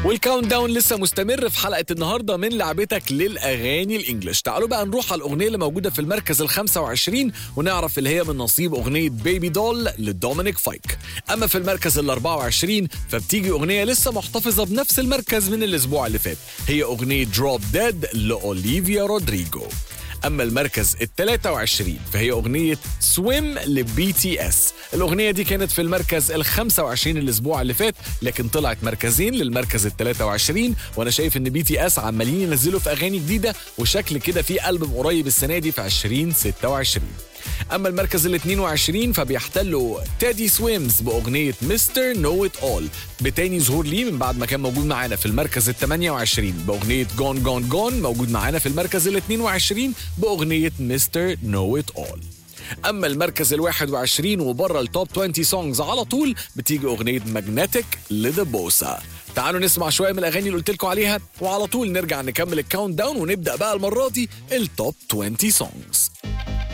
والكاونت داون لسه مستمر في حلقه النهارده من لعبتك للاغاني الانجليش تعالوا بقى نروح على الاغنيه اللي موجوده في المركز ال 25 ونعرف اللي هي من نصيب اغنيه بيبي دول لدومينيك فايك اما في المركز ال 24 فبتيجي اغنيه لسه محتفظه بنفس المركز من الاسبوع اللي فات هي اغنيه دروب ديد لاوليفيا رودريجو اما المركز ال 23 فهي اغنيه سويم لبي تي اس الاغنيه دي كانت في المركز ال 25 الاسبوع اللي فات لكن طلعت مركزين للمركز ال 23 وانا شايف ان بي تي اس عمالين ينزلوا في اغاني جديده وشكل كده في البوم قريب السنه دي في 2026 اما المركز ال 22 فبيحتلوا تادي سويمز باغنيه مستر نو ات اول بتاني ظهور ليه من بعد ما كان موجود معانا في المركز ال 28 باغنيه جون جون جون موجود معانا في المركز ال 22 باغنيه مستر نو ات اول اما المركز ال 21 وبره التوب 20 سونجز على طول بتيجي اغنيه ماجنتيك لذا بوسا تعالوا نسمع شويه من الاغاني اللي قلت لكم عليها وعلى طول نرجع نكمل الكاونت داون ونبدا بقى المره دي التوب 20 سونجز